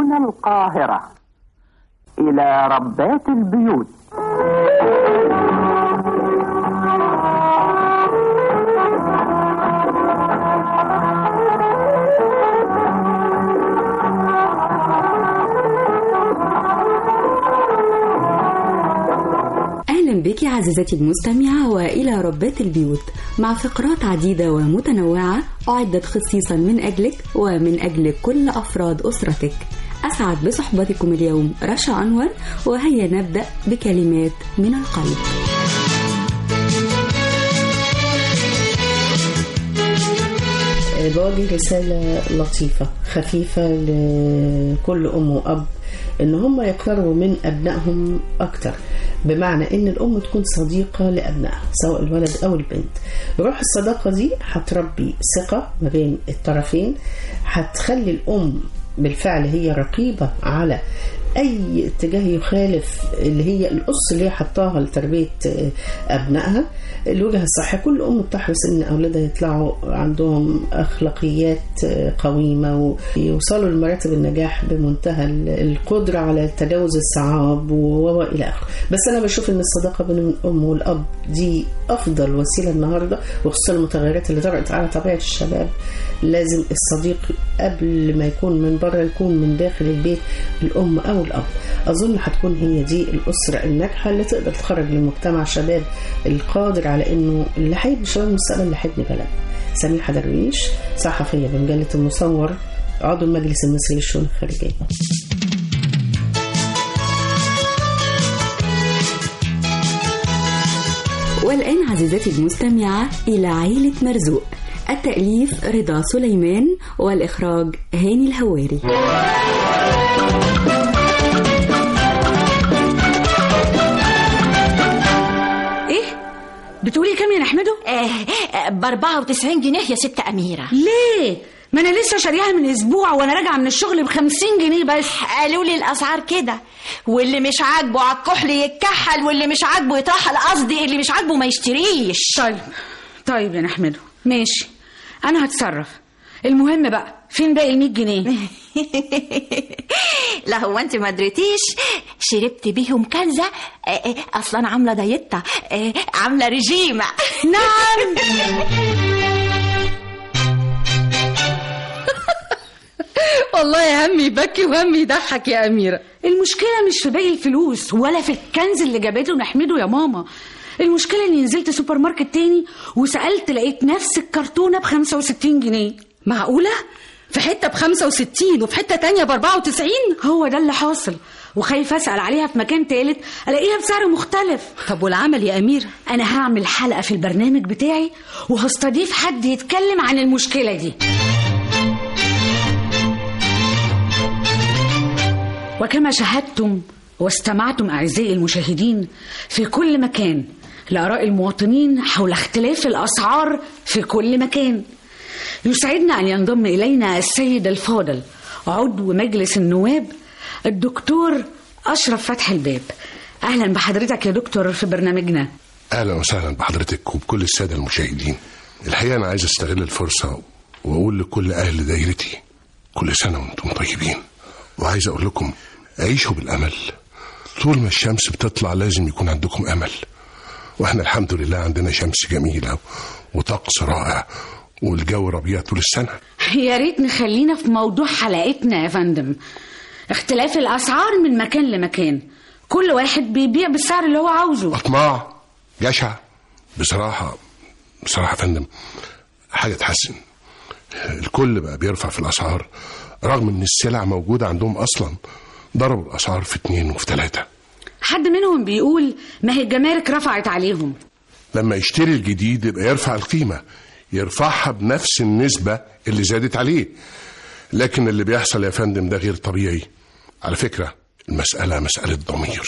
من القاهرة إلى ربات البيوت أهلا بك عزيزتي المستمعة وإلى ربات البيوت مع فقرات عديدة ومتنوعة أعدت خصيصا من أجلك ومن أجل كل أفراد أسرتك أسعد بصحبتكم اليوم رشا أنور وهيا نبدأ بكلمات من القلب بوجه رسالة لطيفة خفيفة لكل أم وأب إن هم يقربوا من أبنائهم أكتر بمعنى إن الأم تكون صديقة لأبنائها سواء الولد أو البنت روح الصداقة دي هتربي ثقة ما بين الطرفين هتخلي الأم بالفعل هي رقيبة على أي اتجاه يخالف اللي هي الأس اللي هي حطاها لتربية أبنائها الوجهة الصح كل أم بتحرص إن أولادها يطلعوا عندهم أخلاقيات قويمة ويوصلوا لمراتب النجاح بمنتهى القدرة على تجاوز الصعاب وإلى آخره بس أنا بشوف إن الصداقة بين الأم والأب دي أفضل وسيلة النهاردة وخصوصا المتغيرات اللي طرأت على طبيعة الشباب لازم الصديق قبل ما يكون من بره يكون من داخل البيت الأم أو الأب أظن هتكون هي دي الأسرة الناجحة اللي تقدر تخرج للمجتمع شباب القادر على إنه اللي هيبني شباب المستقبل اللي هيبني بلد سميحة درويش صحفية بمجلة المصور عضو المجلس المصري للشؤون الخارجية والآن عزيزتي المستمعة إلى عيلة مرزوق التأليف رضا سليمان والإخراج هاني الهواري ايه بتقولي كام يا نحمده آه ب 94 جنيه يا ست أميرة ليه ما انا لسه شاريها من اسبوع وانا راجعه من الشغل ب 50 جنيه بس قالوا لي الأسعار كده واللي مش عاجبه على الكحل يتكحل واللي مش عاجبه يطحل قصدي اللي مش عاجبه ما يشتريش طيب طيب يا نحمده ماشي انا هتصرف المهم بقى فين باقي ال 100 جنيه لا هو انت ما دريتيش شربت بيهم كنزه آه، آه، اصلا عامله دايته آه، عامله رجيمه نعم والله همي يبكي وهمي يضحك يا أميرة المشكلة مش في باقي الفلوس ولا في الكنز اللي جابته نحمده يا ماما المشكلة اني نزلت سوبر ماركت تاني وسألت لقيت نفس الكرتونة ب 65 جنيه معقولة؟ في حتة ب 65 وفي حتة تانية ب 94 هو ده اللي حاصل وخايفة أسأل عليها في مكان تالت ألاقيها بسعر مختلف طب والعمل يا أميرة؟ أنا هعمل حلقة في البرنامج بتاعي وهستضيف حد يتكلم عن المشكلة دي وكما شاهدتم واستمعتم أعزائي المشاهدين في كل مكان لآراء المواطنين حول اختلاف الأسعار في كل مكان يسعدنا أن ينضم إلينا السيد الفاضل عضو مجلس النواب الدكتور أشرف فتح الباب أهلا بحضرتك يا دكتور في برنامجنا اهلا وسهلا بحضرتك وبكل الساده المشاهدين الحقيقه انا عايز استغل الفرصه واقول لكل اهل دايرتي كل سنه وانتم طيبين وعايز اقول لكم عيشوا بالامل طول ما الشمس بتطلع لازم يكون عندكم امل واحنا الحمد لله عندنا شمس جميله وطقس رائع والجو ربيع طول السنه يا ريت نخلينا في موضوع حلقتنا يا فندم اختلاف الأسعار من مكان لمكان كل واحد بيبيع بالسعر اللي هو عاوزه اطماع جشع بصراحه بصراحه يا فندم حاجه تحسن الكل بقى بيرفع في الاسعار رغم ان السلع موجوده عندهم اصلا ضربوا الاسعار في اتنين وفي تلاته حد منهم بيقول ما هي الجمارك رفعت عليهم لما يشتري الجديد يبقى يرفع القيمة يرفعها بنفس النسبة اللي زادت عليه لكن اللي بيحصل يا فندم ده غير طبيعي على فكرة المسألة مسألة ضمير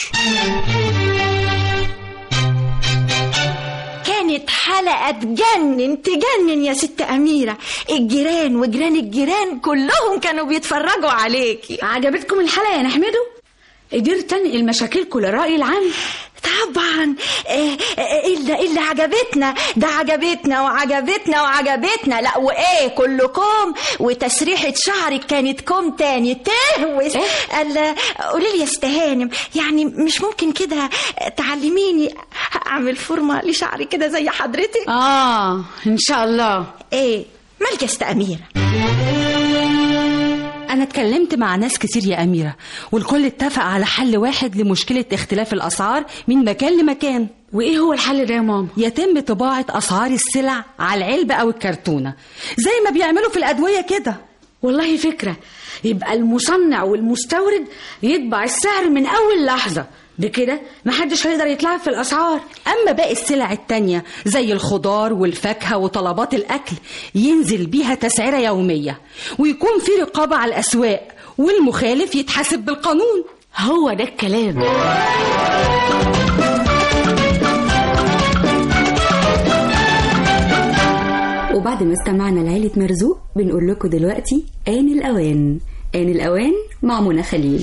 كانت حلقة تجنن تجنن يا ست أميرة الجيران وجيران الجيران كلهم كانوا بيتفرجوا عليكي عجبتكم الحلقة يا نحمده قدرت انقل مشاكلكم للرأي العام طبعا إيه إيه الا الا عجبتنا ده عجبتنا وعجبتنا وعجبتنا لا وايه كلكم وتسريحه شعرك كانت كوم تاني تهوس قال قولي لي يا استهانم يعني مش ممكن كده تعلميني اعمل فورمه لشعري كده زي حضرتك اه ان شاء الله ايه مالك يا است اميره أنا اتكلمت مع ناس كتير يا أميرة والكل اتفق على حل واحد لمشكلة اختلاف الأسعار من مكان لمكان وايه هو الحل ده يا ماما يتم طباعة أسعار السلع على العلبة أو الكرتونة زي ما بيعملوا في الأدوية كده والله فكرة يبقى المصنع والمستورد يطبع السعر من أول لحظة بكده محدش هيقدر يتلاعب في الأسعار أما باقي السلع التانية زي الخضار والفاكهة وطلبات الأكل ينزل بيها تسعيرة يومية ويكون في رقابة على الأسواق والمخالف يتحاسب بالقانون هو ده الكلام وبعد ما استمعنا لعيلة مرزوق بنقول لكم دلوقتي آن الأوان آن الأوان مع منى خليل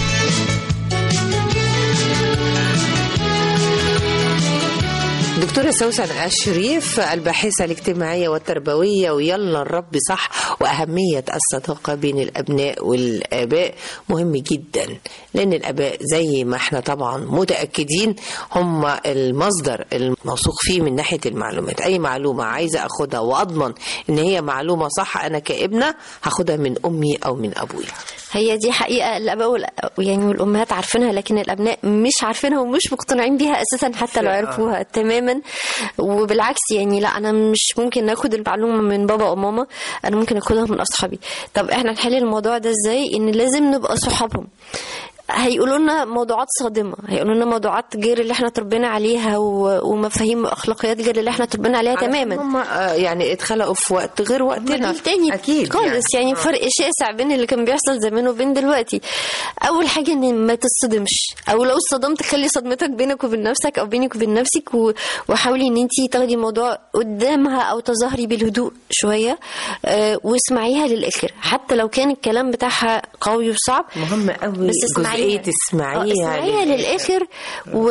دكتورة سوسن الشريف الباحثة الاجتماعية والتربوية ويلا الرب صح وأهمية الصداقة بين الأبناء والآباء مهم جدا لأن الآباء زي ما احنا طبعا متأكدين هم المصدر الموثوق فيه من ناحية المعلومات أي معلومة عايزة أخدها وأضمن إن هي معلومة صح أنا كابنة هاخدها من أمي أو من أبويا هي دي حقيقة الآباء وال... يعني والأمهات عارفينها لكن الأبناء مش عارفينها ومش مقتنعين بيها أساسا حتى لو عرفوها تماما وبالعكس يعني لا أنا مش ممكن آخد المعلومة من بابا أو ماما أنا ممكن آخدها من أصحابي طب إحنا نحل الموضوع ده إزاي إن لازم نبقى صحابهم هيقولوا لنا موضوعات صادمه هيقولوا لنا موضوعات غير اللي احنا تربينا عليها و... ومفاهيم واخلاقيات غير اللي احنا تربينا عليها تماما هم آه، يعني اتخلقوا في وقت غير وقتنا جيل تاني أكيد خالص يعني, يعني فرق شاسع بين اللي كان بيحصل زمان وبين دلوقتي اول حاجه ان ما تتصدمش او لو اتصدمت خلي صدمتك بينك وبين نفسك او بينك وبين نفسك و... وحاولي ان انت تاخدي الموضوع قدامها او تظاهري بالهدوء شويه آه واسمعيها للاخر حتى لو كان الكلام بتاعها قوي وصعب مهم قوي بس اسمعيها جزئية اسمعيها آه، اسمعيها لل- للاخر و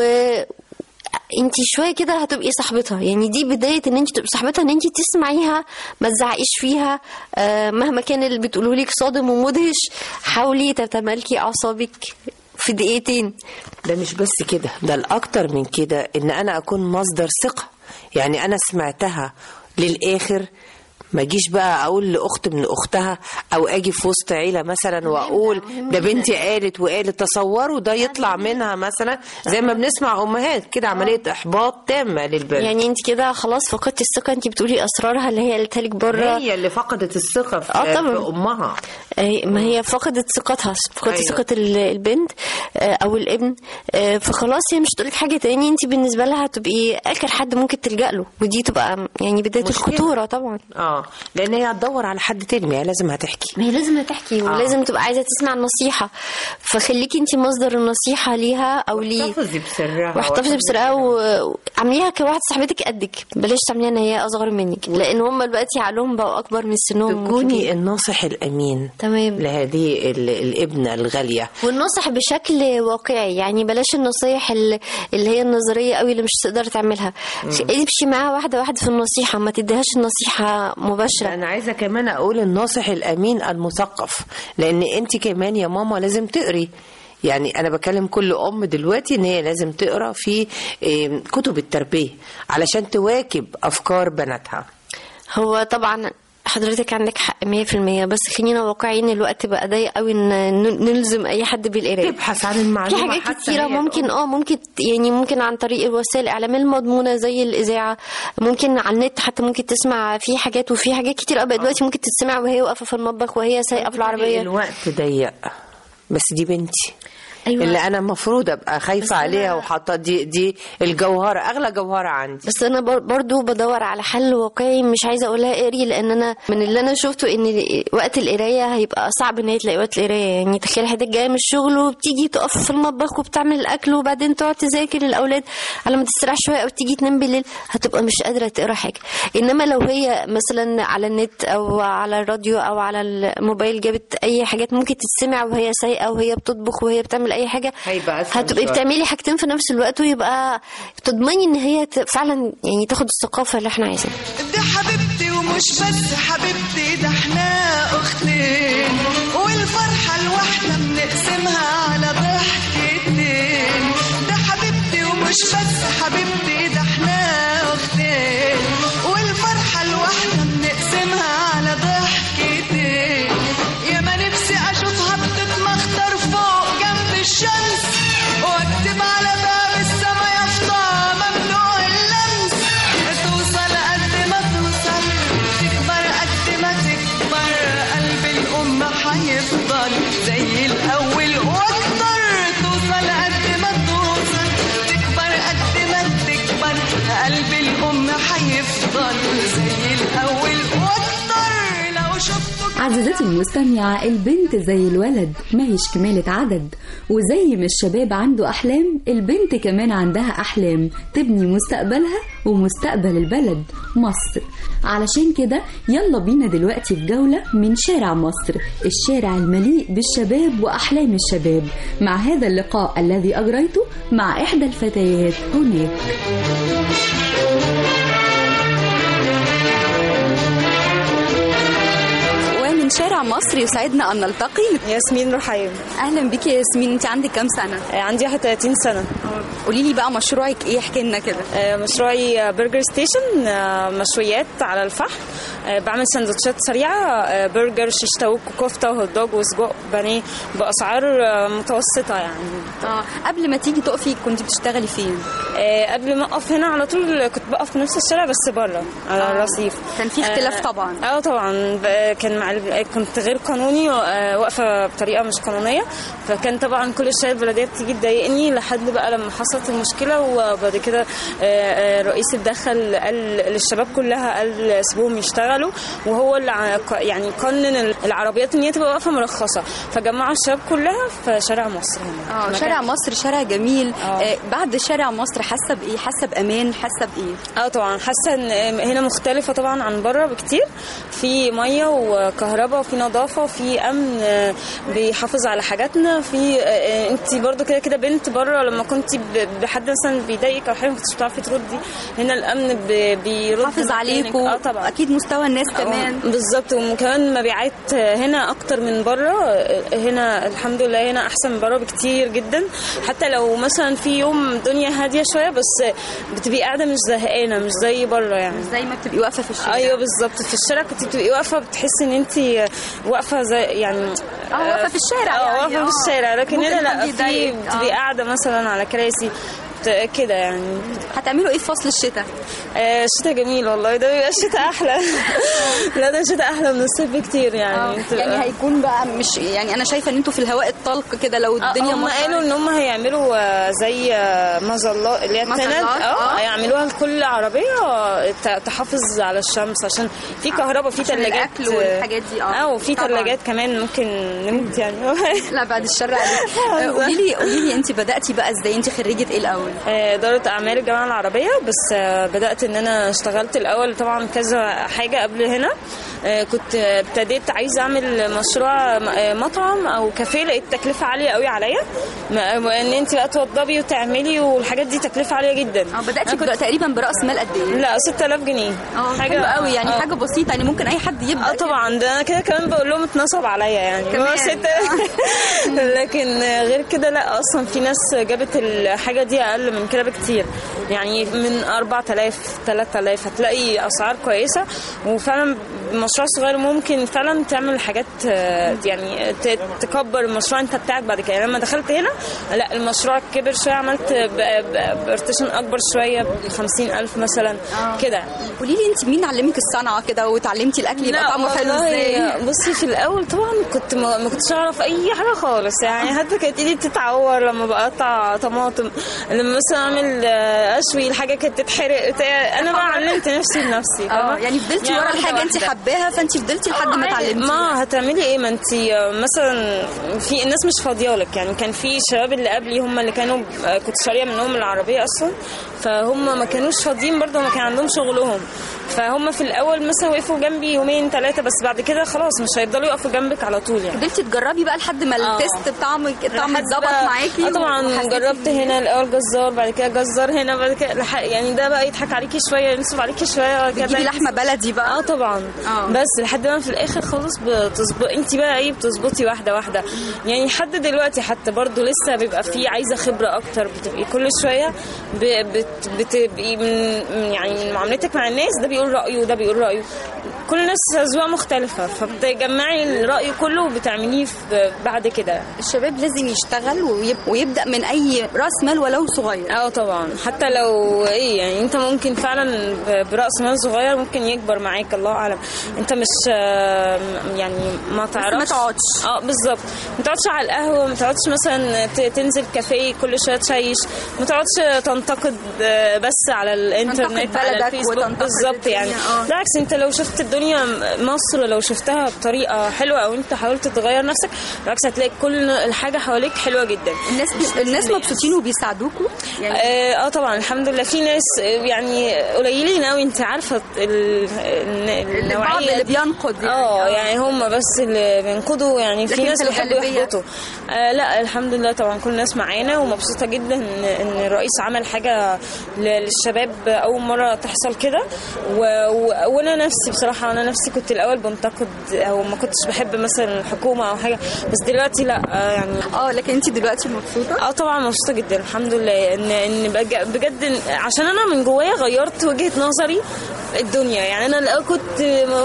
انت شويه كده هتبقي صاحبتها يعني دي بدايه ان انت تبقي صاحبتها ان انت تسمعيها ما تزعقيش فيها آه، مهما كان اللي بتقوله لك صادم ومدهش حاولي تتمالكي اعصابك في دقيقتين ده مش بس كده ده الأكتر من كده إن أنا أكون مصدر ثقة يعني أنا سمعتها للآخر ما اجيش بقى اقول لاخت من اختها او اجي في وسط عيله مثلا واقول ده بنتي قالت وقالت تصوروا ده يطلع منها مثلا زي ما بنسمع امهات كده عمليه احباط تامه للبنت يعني انت كده خلاص فقدتي الثقه انت بتقولي اسرارها اللي هي قالتها لك بره هي اللي فقدت الثقه في, آه طبعاً. في امها أي- ما هي فقدت ثقتها فقدت أيوة. ثقة ال- البنت آه، أو الابن آه، فخلاص هي مش تقولك حاجة تاني انت بالنسبة لها هتبقي آخر حد ممكن تلجأ له ودي تبقى يعني بداية مشكلة. الخطورة طبعا اه لان هي هتدور على حد تاني ما هي لازم هتحكي ما هي لازم تحكي ولازم تبقى عايزة تسمع النصيحة فخليكي انت مصدر النصيحة ليها أو ليه واحتفظي بسرها واحتفظي بسرقة وعمليها كواحدة صاحبتك قدك بلاش تعمليها ان هي اصغر منك لان هم دلوقتي عقلهم بقوا اكبر من سنهم تكوني الناصح الامين تمام لهذه ال- الابنه الغاليه والنصح بشكل واقعي يعني بلاش النصايح ال- اللي هي النظريه قوي اللي مش تقدر تعملها امشي معاها واحده واحده في النصيحه ما تديهاش النصيحه مباشره انا عايزه كمان اقول الناصح الامين المثقف لان انت كمان يا ماما لازم تقري يعني انا بكلم كل ام دلوقتي ان هي لازم تقرا في إيه، كتب التربيه علشان تواكب افكار بناتها هو طبعا حضرتك عندك حق 100% بس خلينا واقعيين الوقت بقى ضيق قوي ان ن- نلزم اي حد بالقرايه تبحث عن في المعلومه حاجات حتى كتيرة هي ممكن اه ممكن يعني ممكن عن طريق وسائل الإعلام المضمونة زي الإذاعة ممكن على النت حتى ممكن تسمع في حاجات وفي حاجات كتير قوي دلوقتي ممكن تسمع وهي واقفة في المطبخ وهي سايقة في العربية الوقت ضيق بس دي بنتي أيوة. اللي انا المفروض ابقى بس خايفه أنا- عليها وحاطه دي دي الجوهره اغلى جوهره عندي بس انا بر- برضو بدور على حل واقعي مش عايزه اقولها اقري لان انا من اللي انا شفته ان وقت القرايه هيبقى صعب ان هي تلاقي وقت القرايه يعني تخيل حضرتك جايه من الشغل وبتيجي تقف في المطبخ وبتعمل الاكل وبعدين تقعد تذاكر الاولاد على ما تستريح شويه او تيجي تنام بالليل هتبقى مش قادره تقرا حاجه انما لو هي مثلا على النت او على الراديو او على الموبايل جابت اي حاجات ممكن تتسمع وهي سايقه وهي بتطبخ وهي بتعمل اي اي حاجه هيبقى أسهل هتبقي شوية. بتعملي حاجتين في نفس الوقت ويبقى تضمني ان هي ت- فعلا يعني تاخد الثقافه اللي احنا عايزينها دي حبيبتي ومش بس حبيبتي ده احنا اختين والفرحة الواحدة بنقسمها على ضحكتين ده حبيبتي ومش بس حبيبتي ده احنا اختين والفرحة الواحدة بنقسمها على ضحكتين يا ما نفسي اشوفها بتتمخطر فوق جنب الشمس واكتب على باب السما يافطة ممنوع اللمس توصل قد ما توصل تكبر قد ما تكبر قلب الأم هيفضل زي الأول وأكتر توصل قد ما توصل تكبر قد ما تكبر قلب الأم هيفضل زي الأول وأكتر لو شفتك عزيزتي المستمعة البنت زي الولد ما هيش كمالة عدد وزي ما الشباب عنده أحلام البنت كمان عندها أحلام تبني مستقبلها ومستقبل البلد مصر علشان كده يلا بينا دلوقتي في جولة من شارع مصر الشارع المليء بالشباب وأحلام الشباب مع هذا اللقاء الذي أجريته مع إحدى الفتيات هناك ومن شارع مصر يسعدنا أن نلتقي ياسمين رحيم أهلا بك يا ياسمين أنت عندك كام سنة؟ عندي 31 سنة قولي لي بقى مشروعك إيه احكي لنا كده آه، مشروعي برجر ستيشن آه، مشويات على الفحم آه، بعمل سندوتشات سريعة آه، برجر شيش طاووق وكفتة وهوت دوج وسجق بانيه بأسعار آه، متوسطة يعني آه قبل ما تيجي تقفي كنت بتشتغلي فين؟ آه، قبل ما أقف هنا على طول كنت بقف في نفس الشارع بس بره على آه. الرصيف كان في اختلاف آه، طبعا. اه طبعا ب- كان مع ال- كنت غير قانوني آه، واقفه بطريقه مش قانونيه فكان طبعا كل شويه البلديه بتيجي تضايقني لحد بقى لما حصلت المشكله وبعد كده آه، آه، رئيس اتدخل قال للشباب كلها قال سيبوهم يشتغلوا وهو اللي ع- يعني قنن العربيات ان هي تبقى واقفه مرخصه فجمعوا الشباب كلها في شارع مصر هنا اه مكان- شارع مصر شارع جميل آه. آه بعد شارع مصر حاسه بايه حاسه بامان حاسه بايه اه طبعا حاسه ان هنا مختلفه طبعا عن بره بكتير في ميه وكهرباء وفي نظافه وفي امن آه، بيحافظ على حاجاتنا في انت برضو كده كده بنت بره لما كنت ب- بحد مثلا بيضايقك او حاجه ما كنتش بتعرفي تردي هنا الامن ب- بيرد حافظ مكانك. عليكم اه طبعا اكيد مستوى الناس كمان آه، بالظبط وكمان مبيعات هنا اكتر من بره هنا الحمد لله هنا احسن من بره بكتير جدا حتى لو مثلا في يوم الدنيا هاديه شويه بس بتبقي قاعده مش زهقانه مش زي بره يعني زي ما بتبقي واقفه في الشارع ايوه بالظبط في الشارع كنت بتبقي واقفه بتحسي ان انت واقفه زي يعني اه واقفه في الشارع اه يعني واقفه في الشارع لكن ممكن هنا حد لا في يضايقك. بتبقي آه. قاعده مثلا على كراسي بت- كده يعني هتعملوا ايه في فصل الشتاء آه، الشتاء جميل والله ده بيبقى الشتاء احلى لا ده الشتاء احلى من الصيف بكتير يعني بتبقى- يعني هيكون بقى مش يعني انا شايفه ان انتوا في الهواء الطلق كده لو الدنيا هم مطرت. قالوا ان هم هيعملوا آه، زي آه، مظلات اللي هي مظلات، التنات آه. اه هيعملوها لكل عربيه آه، ت- تحافظ على الشمس عشان في كهرباء في عشان ثلاجات الأكل والحاجات دي، آه. اه وفي طبعاً. ثلاجات كمان ممكن نموت يعني لا بعد الشر عليك قولي لي قولي لي انت بداتي بقى ازاي انت خريجه ايه الاول آه، إدارة أعمال الجامعة العربية بس آه، بدأت إن أنا اشتغلت الأول طبعا كذا حاجة قبل هنا آه، كنت آه، ابتديت عايزة أعمل مشروع م- آه، مطعم أو كافيه لقيت تكلفة عالية قوي عليا م- وإن أنت بقى توضبي وتعملي والحاجات دي تكلفة عالية جدا اه بداتي أنا كنت- تقريبا براس مال قد ايه لا 6000 جنيه اه حلو قوي يعني آه. حاجه بسيطه يعني ممكن اي حد يبدا اه طبعا ده انا كده كمان بقول لهم اتنصب عليا يعني كمان. هو ست لكن غير كده لا اصلا في ناس جابت الحاجه دي اقل من كده بكتير يعني من 4000 3000 هتلاقي اسعار كويسه وفعلا مشروع صغير ممكن فعلا تعمل حاجات آه، يعني ت- تكبر المشروع انت بتاعك بعد كده يعني لما دخلت هنا لا المشروع كبر شويه عملت بارتيشن اكبر شويه ب 50000 مثلا كده قولي لي انت مين علمك الصنعه كده وتعلمتي الاكل يبقى لا طعمه حلو والله ازاي بصي في الاول طبعا كنت ما, ما كنتش اعرف اي حاجه خالص يعني حتى كانت ايدي بتتعور لما بقطع طماطم لما مثلا اعمل آه، اشوي الحاجه كانت تتحرق بتاع- انا بقى علمت نفسي بنفسي اه فاهمة؟ يعني فضلتي ورا واحدة الحاجه انت واحدة. حباها فانت فضلتي لحد ما آه، عادي. اتعلمتي ما هتعملي ايه ما انت مثلا في الناس مش فاضيالك يعني كان في شباب اللي قبلي هم اللي كانوا كنت شاريه منهم العربيه اصلا فهم ما كانوش فاضيين برضه ما كان عندهم شغلهم فهم في الاول مثلا وقفوا جنبي يومين ثلاثه بس بعد كده خلاص مش هيفضلوا يقفوا جنبك على طول يعني فضلتي تجربي بقى لحد ما آه. التست بتاع الطعم لحد اتظبط بقى- معاكي اه طبعا وحسيتي جربت هنا الاول جزار بعد كده جزار هنا بعد كده لح- يعني ده بقى يضحك عليكي شويه ينصب عليكي شويه بعد كده بتجيبي تلاقي- لحمه بلدي بقى اه طبعا آه. بس لحد ما في الاخر خلاص بتظبط انت بقى ايه بتظبطي واحده واحده يعني لحد دلوقتي حتى برضو لسه بيبقى في عايزه خبره اكتر بتبقي كل شويه ب- بت- بتبقي من من- يعني من معاملتك مع الناس ده بيقول رايه وده بيقول رايه كل الناس اذواق مختلفه فبتجمعي الراي كله وبتعمليه في- بعد كده الشباب لازم يشتغل ويب... ويبدا من اي راس مال ولو صغير اه طبعا حتى لو ايه يعني انت ممكن فعلا ب- براس مال صغير ممكن يكبر معاك الله اعلم انت مش آه، يعني ما تعرفش ما تقعدش. اه بالظبط ما تقعدش على القهوه ما تقعدش مثلا ت- تنزل كافيه كل شويه تشيش ما تقعدش تنتقد آه، بس على الانترنت تنتقد على بلدك الفيسبوك وتنتقد بالظبط يعني الدنيا، آه. بالعكس انت لو شفت الدنيا مصر لو شفتها بطريقه حلوه او انت حاولت تغير نفسك بالعكس هتلاقي كل الحاجه حواليك حلوه جدا الناس الناس مبسوطين وبيساعدوكوا يعني اه آه طبعا الحمد لله في ناس آه، يعني قليلين قوي انت عارفه ال- ال- البعض النوعيه اللي دي. بينقد يعني. اه يعني هم بس اللي بينقدوا يعني في لكن ناس في بيحبوا الغالبية- يحبطوا آه لا الحمد لله طبعا كل الناس معانا ومبسوطه جدا ان ان الرئيس عمل حاجه ل- للشباب اول مره تحصل كده و- و- وانا نفسي بصراحه انا نفسي كنت الاول بنتقد او ما كنتش بحب مثلا الحكومه او حاجه بس دلوقتي لا آه يعني اه لكن انت دلوقتي مبسوطه اه طبعا مبسوطه جدا الحمد لله ان ان بج- بجد إن- عشان انا من جوايا غيرت وجهه نظري الدنيا يعني انا الأول كنت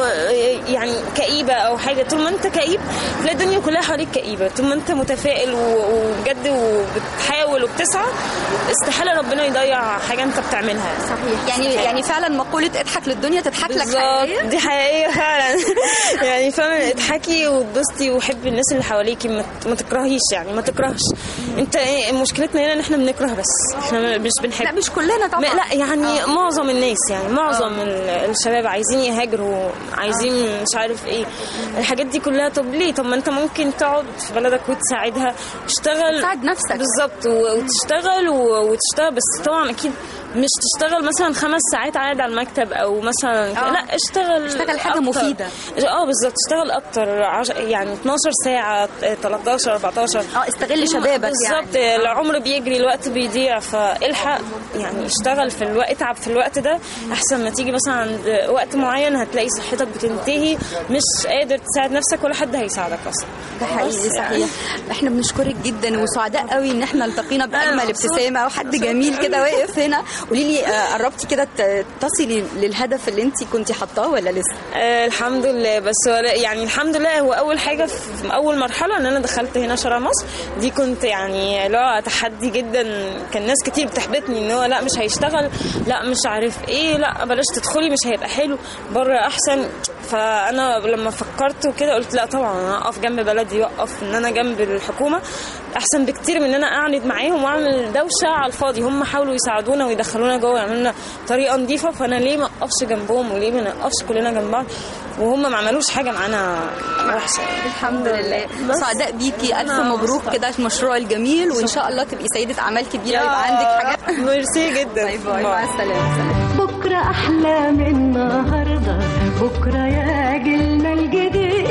م- يعني كئيبه او حاجه طول ما انت كئيب تلاقي الدنيا كلها حواليك كئيبه طول ما انت متفائل و- وبجد وبتحاول وبتسعى استحاله ربنا يضيع حاجه انت بتعملها صحيح يعني يعني فعلا مقوله اضحك للدنيا تضحك لك بالظبط حقيقيه دي حقيقيه فعلا يعني فعلا اضحكي واتبسطي وحبي الناس اللي حواليكي ما ما تكرهيش يعني ما تكرهش انت ايه مشكلتنا هنا ان احنا بنكره بس احنا مش بنحب لا مش كلنا طبعا ما- لا يعني آه. معظم الناس يعني معظم ال- الشباب عايزين يهاجروا عايزين مش عارف ايه الحاجات دي كلها طب ليه طب ما انت ممكن تقعد في بلدك وتساعدها تشتغل تساعد نفسك. بالظبط و- وتشتغل و- وتشتغل بس طبعا اكيد مش تشتغل مثلا خمس ساعات قاعد على المكتب او مثلا آه. لا اشتغل اشتغل حاجة أكتر. مفيدة. اه بالظبط اشتغل اكتر عش... يعني 12 ساعه 13 14 اه استغل شبابك بالظبط يعني. العمر بيجري الوقت بيضيع فالحق يعني اشتغل في الوقت اتعب في الوقت ده احسن ما تيجي مثلا عند وقت معين هتلاقي صحتك بتنتهي مش قادر تساعد نفسك ولا حد هيساعدك اصلا ده حقيقي بس يعني. صحيح احنا بنشكرك جدا وسعداء قوي ان احنا التقينا باجمل مبسوطة. ابتسامه وحد جميل كده واقف هنا قولي لي آه، قربتي كده ت- تصلي للهدف اللي انت كنت حاطاه ولا لسه آه الحمد لله بس ولا يعني الحمد لله هو اول حاجه في اول مرحله ان انا دخلت هنا شرع مصر دي كنت يعني لا تحدي جدا كان ناس كتير بتحبطني ان هو لا مش هيشتغل لا مش عارف ايه لا بلاش تدخلي مش هيبقى حلو بره احسن فانا لما فكرت وكده قلت لا طبعا انا اقف جنب بلدي واقف ان انا جنب الحكومه احسن بكتير من ان انا اعند معاهم واعمل دوشه على الفاضي هم حاولوا يساعدونا ويدخلونا جوه يعملوا لنا طريقه نظيفه فانا ليه ما اقفش جنبهم وليه ما نقفش كلنا جنب بعض وهم ما عملوش حاجه معانا وحشه الحمد لله سعداء بيكي الف مبروك كده في المشروع الجميل وان شاء الله تبقي سيده اعمال كبيره ويبقى عندك حاجات ميرسي جدا باي باي مع السلامه سلام. بكرة أحلى من النهاردة بكرة يا جيلنا الجديد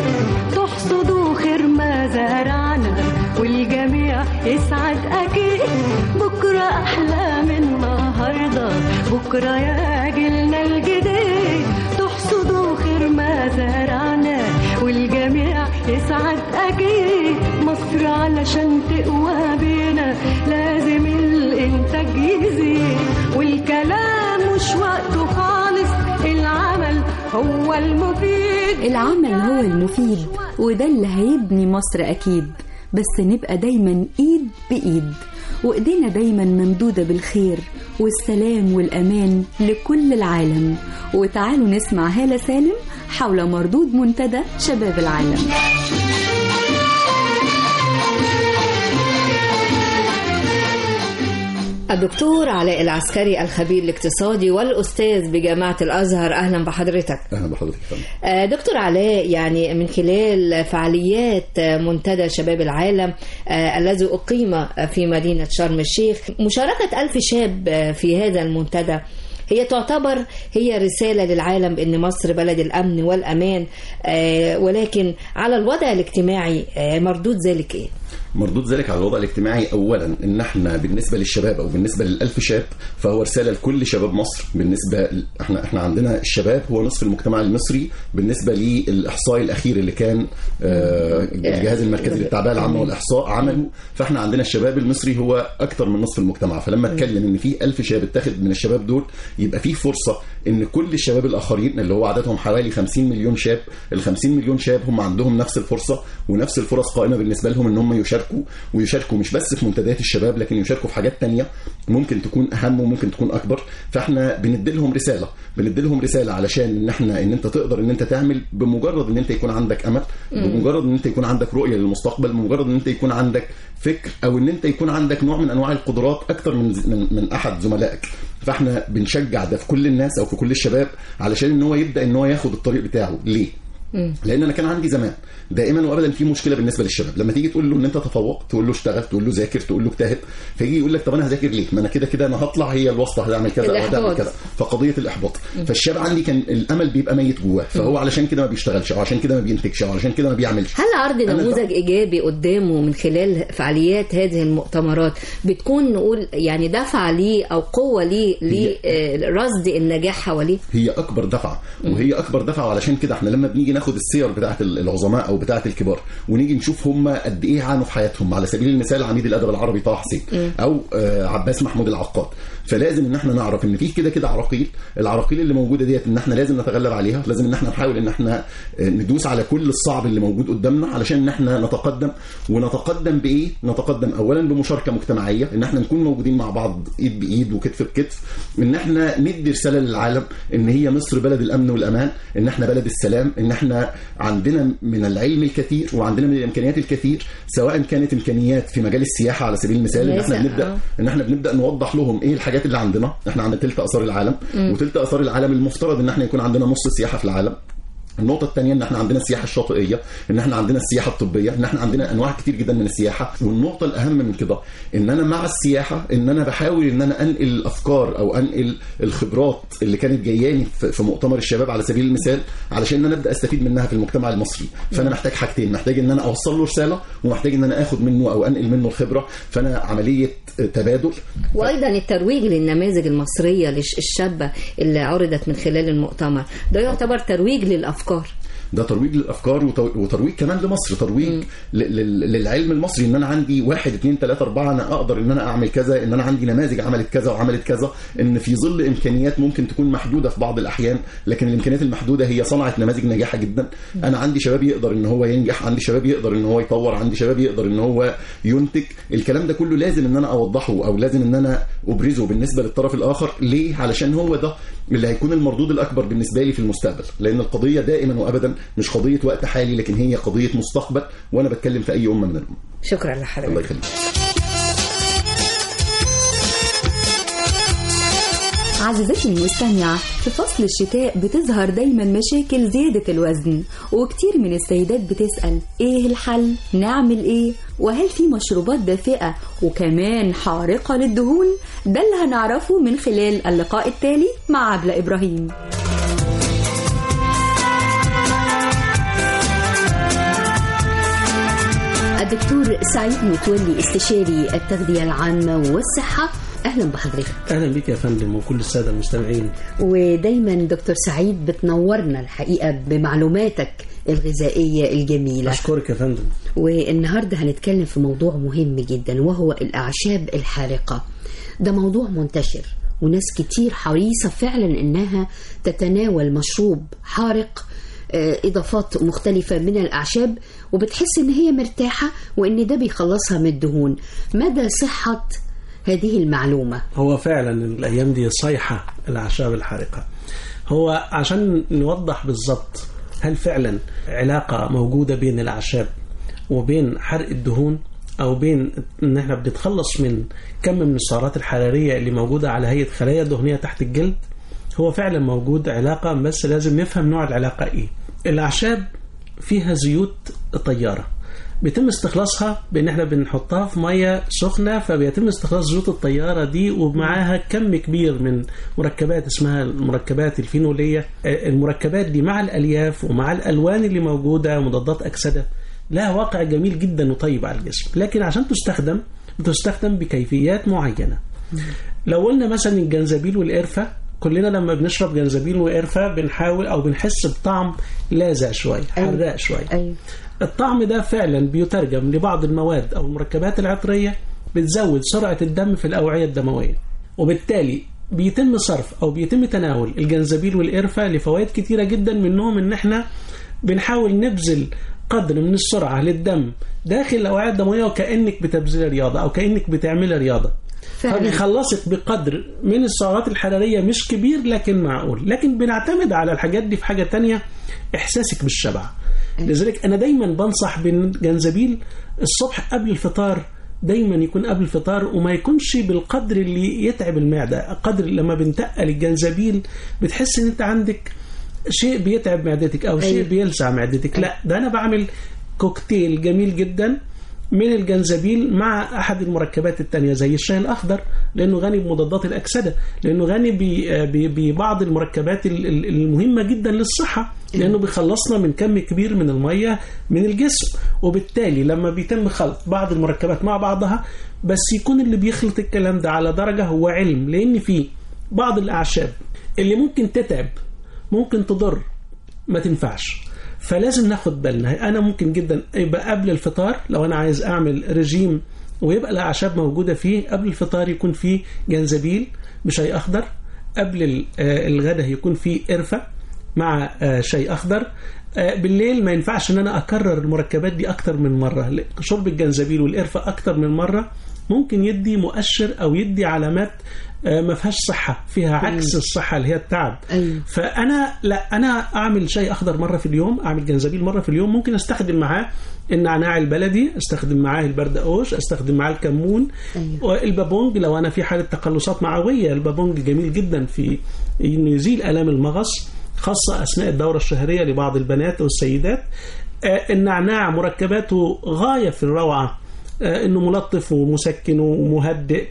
تحصدوا خير ما زرعنا والجميع يسعد أكيد بكرة أحلى من النهاردة بكرة يا جيلنا الجديد تحصدوا خير ما زرعنا والجميع يسعد أكيد مصر علشان تقوى بينا لازم الإنتاج يزيد والكلام مش وقته خالص العمل هو المفيد العمل هو المفيد وده اللي هيبني مصر أكيد بس نبقى دايما إيد بإيد وإيدينا دايما ممدودة بالخير والسلام والأمان لكل العالم وتعالوا نسمع هالة سالم حول مردود منتدى شباب العالم الدكتور علاء العسكري الخبير الاقتصادي والأستاذ بجامعة الأزهر أهلا بحضرتك اهلا بحضرتك يا فندم. آه، دكتور علاء يعني من خلال فعاليات آه، منتدى شباب العالم آه، الذي أقيم في مدينة شرم الشيخ مشاركة ألف شاب آه، في هذا المنتدى هي تعتبر هي رسالة للعالم بأن مصر بلد الأمن والأمان آه، ولكن على الوضع الاجتماعي آه، مردود ذلك إيه؟ مردود ذلك على الوضع الاجتماعي اولا ان احنا بالنسبه للشباب او بالنسبه للألف شاب فهو رساله لكل شباب مصر بالنسبه ل- احنا احنا عندنا الشباب هو نصف المجتمع المصري بالنسبه للاحصاء الاخير اللي كان آه، الجهاز المركزي للتعبئه العامه والاحصاء عمله فاحنا عندنا الشباب المصري هو اكتر من نصف المجتمع فلما اتكلم ان في ألف شاب اتاخد من الشباب دول يبقى في فرصه ان كل الشباب الاخرين اللي هو عددهم حوالي 50 مليون شاب ال 50 مليون شاب هم عندهم نفس الفرصه ونفس الفرص قائمه بالنسبه لهم ان هم يشاركوا ويشاركوا مش بس في منتديات الشباب لكن يشاركوا في حاجات تانية ممكن تكون اهم وممكن تكون اكبر فاحنا بندي لهم رساله بندي لهم رساله علشان ان احنا ان انت تقدر ان انت تعمل بمجرد ان انت يكون عندك امل مم. بمجرد ان انت يكون عندك رؤيه للمستقبل بمجرد ان انت يكون عندك فكر او ان انت يكون عندك نوع من انواع القدرات اكتر من من, من احد زملائك فاحنا بنشجع ده في كل الناس او في كل الشباب علشان ان هو يبدا ان هو ياخد الطريق بتاعه ليه لان انا كان عندي زمان دائما وابدا في مشكله بالنسبه للشباب لما تيجي تقول له ان انت تفوق تقول له اشتغل تقول له ذاكر تقول له اجتهد فيجي يقول لك طب انا هذاكر ليه ما انا كده كده انا هطلع هي الواسطه هتعمل كذا او هتعمل الإحباط. كذا فقضيه الاحباط مم. فالشاب عندي كان الامل بيبقى ميت جواه فهو مم. علشان كده ما بيشتغلش او عشان كده ما بينتجش او علشان كده ما بيعملش هل عرض أنا نموذج ايجابي قدامه من خلال فعاليات هذه المؤتمرات بتكون نقول يعني دفعه ليه او قوه ليه لرصد النجاح حواليه؟ هي اكبر دفعه وهي اكبر دفعه وعلشان كده احنا لما بنيجي ناخد السير بتاعه العظماء او بتاعه الكبار ونيجي نشوف هم قد ايه عانوا في حياتهم على سبيل المثال عميد الادب العربي طه حسين مم. او آه، عباس محمود العقاد فلازم ان احنا نعرف ان في كده كده عراقيل العراقيل اللي موجوده ديت ان احنا لازم نتغلب عليها لازم ان احنا نحاول ان احنا آه، ندوس على كل الصعب اللي موجود قدامنا علشان ان احنا نتقدم ونتقدم بايه نتقدم اولا بمشاركه مجتمعيه ان احنا نكون موجودين مع بعض ايد بايد وكتف بكتف ان احنا ندي رساله للعالم ان هي مصر بلد الامن والامان ان احنا بلد السلام ان احنا عندنا من العلم الكثير وعندنا من الامكانيات الكثير سواء كانت امكانيات في مجال السياحه على سبيل المثال ان احنا لازم، بنبدا آه. ان احنا بنبدا نوضح لهم ايه الحاجات اللي عندنا احنا عندنا تلت اثار العالم مم. وتلت اثار العالم المفترض ان احنا يكون عندنا نص السياحه في العالم النقطة الثانية ان احنا عندنا السياحة الشاطئية، ان احنا عندنا السياحة الطبية، ان احنا عندنا انواع كتير جدا من السياحة، والنقطة الأهم من كده ان انا مع السياحة ان انا بحاول ان انا انقل الافكار او انقل الخبرات اللي كانت جاياني في في مؤتمر الشباب على سبيل المثال علشان ان انا ابدا استفيد منها في المجتمع المصري، فانا محتاج حاجتين، محتاج ان انا اوصل له رسالة ومحتاج ان انا اخد منه او انقل منه الخبرة، فانا عملية تبادل وايضا الترويج للنماذج المصريه للش- الشابه اللي عرضت من خلال المؤتمر ده يعتبر ترويج للافكار ده ترويج للافكار وتو- وترويج كمان لمصر ترويج ل- لل- للعلم المصري ان انا عندي واحد اثنين ثلاثه اربعه انا اقدر ان انا اعمل كذا ان انا عندي نماذج عملت كذا وعملت كذا ان في ظل امكانيات ممكن تكون محدوده في بعض الاحيان لكن الامكانيات المحدوده هي صنعت نماذج ناجحه جدا انا عندي شباب يقدر ان هو ينجح عندي شباب يقدر ان هو يطور عندي شباب يقدر ان هو ينتج الكلام ده كله لازم ان انا اوضحه او لازم ان انا ابرزه بالنسبه للطرف الاخر ليه علشان هو ده اللي هيكون المردود الاكبر بالنسبه لي في المستقبل لان القضيه دائما وابدا مش قضيه وقت حالي لكن هي قضيه مستقبل وانا بتكلم في اي امه من الامم شكرا لحضرتك الله يخليك عزيزتي المستمعة في فصل الشتاء بتظهر دايما مشاكل زيادة الوزن وكتير من السيدات بتسأل ايه الحل نعمل ايه وهل في مشروبات دافئة وكمان حارقة للدهون ده اللي هنعرفه من خلال اللقاء التالي مع عبلة إبراهيم الدكتور سعيد متولي استشاري التغذية العامة والصحة أهلا بحضرتك اهلا بك يا فندم وكل الساده المستمعين ودايما دكتور سعيد بتنورنا الحقيقة بمعلوماتك الغذائية الجميلة اشكرك يا فندم والنهاردة هنتكلم في موضوع مهم جدا وهو الأعشاب الحارقة ده موضوع منتشر وناس كتير حريصة فعلا إنها تتناول مشروب حارق آه، إضافات مختلفة من الأعشاب وبتحس إن هي مرتاحة وإن ده بيخلصها من الدهون مدى صحة هذه المعلومة هو فعلا الايام دي صيحه الاعشاب الحارقه هو عشان نوضح بالظبط هل فعلا علاقه موجوده بين الاعشاب وبين حرق الدهون او بين ان احنا بنتخلص من كم من السعرات الحراريه اللي موجوده على هيئه خلايا دهنيه تحت الجلد هو فعلا موجود علاقه بس لازم نفهم نوع العلاقه ايه الاعشاب فيها زيوت طياره بيتم استخلاصها بان احنا بنحطها في ميه سخنه فبيتم استخلاص زيوت الطياره دي ومعاها كم كبير من مركبات اسمها المركبات الفينوليه آه، المركبات دي مع الالياف ومع الالوان اللي موجوده مضادات اكسده لها واقع جميل جدا وطيب على الجسم لكن عشان تستخدم بتستخدم بكيفيات معينه لو قلنا مثلا الجنزبيل والقرفه كلنا لما بنشرب جنزبيل وقرفه بنحاول او بنحس بطعم لاذع شويه حراق شويه أيوة. الطعم ده فعلا بيترجم لبعض المواد او المركبات العطريه بتزود سرعه الدم في الاوعيه الدمويه وبالتالي بيتم صرف او بيتم تناول الجنزبيل والقرفه لفوائد كتيره جدا منهم ان احنا بنحاول نبذل قدر من السرعه للدم داخل الاوعيه الدمويه وكانك بتبذلي رياضه او كانك بتعملي رياضه فعلا. فبيخلصك بقدر من السعرات الحراريه مش كبير لكن معقول لكن بنعتمد على الحاجات دي في حاجه تانية احساسك بالشبع لذلك انا دايما بنصح بالجنزبيل الصبح قبل الفطار دايما يكون قبل الفطار وما يكونش بالقدر اللي يتعب المعده قدر لما بنتقل الجنزبيل بتحس ان انت عندك شيء بيتعب معدتك او شيء أيوة. بيلسع معدتك لا ده انا بعمل كوكتيل جميل جدا من الجنزبيل مع احد المركبات التانية زي الشاي الاخضر لانه غني بمضادات الاكسده لانه غني ب- ب- ببعض المركبات ال- ال- المهمه جدا للصحه لانه بيخلصنا من كم كبير من الميه من الجسم وبالتالي لما بيتم خلط بعض المركبات مع بعضها بس يكون اللي بيخلط الكلام ده على درجه هو علم لان في بعض الاعشاب اللي ممكن تتعب ممكن تضر ما تنفعش فلازم ناخد بالنا انا ممكن جدا يبقى قبل الفطار لو انا عايز اعمل رجيم ويبقى الاعشاب موجوده فيه قبل الفطار يكون فيه جنزبيل بشاي اخضر قبل ال- آه، الغداء يكون فيه قرفه مع آه، شاي اخضر آه، بالليل ما ينفعش ان انا اكرر المركبات دي اكتر من مره ل- شرب الجنزبيل والقرفه اكتر من مره ممكن يدي مؤشر او يدي علامات آه، ما فيهاش صحه فيها عكس الصحه اللي هي التعب أيوة. فانا لا انا اعمل شاي اخضر مره في اليوم اعمل جنزبيل مره في اليوم ممكن استخدم معاه النعناع البلدي استخدم معاه البردقوش استخدم معاه الكمون أيوة. والبابونج لو انا في حاله تقلصات معويه البابونج جميل جدا في انه يزيل الام المغص خاصه اثناء الدوره الشهريه لبعض البنات والسيدات آه، النعناع مركباته غايه في الروعه آه، انه ملطف ومسكن ومهدئ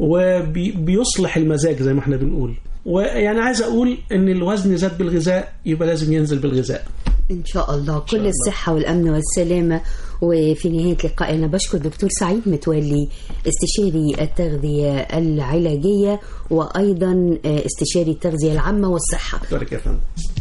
وبيصلح المزاج زي ما احنا بنقول ويعني عايز اقول ان الوزن زاد بالغذاء يبقى لازم ينزل بالغذاء إن شاء الله كل الصحة والأمن والسلامة وفي نهاية لقائنا بشكر دكتور سعيد متولي استشاري التغذية العلاجية وأيضا آه، استشاري التغذية العامة والصحة دكتورك يا فندم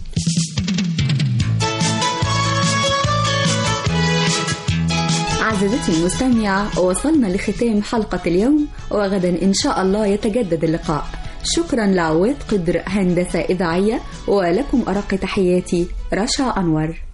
عزيزتي المستمعة وصلنا لختام حلقة اليوم وغدا إن شاء الله يتجدد اللقاء شكرا لعواد قدر هندسة إذاعية ولكم أرق تحياتي رشا أنور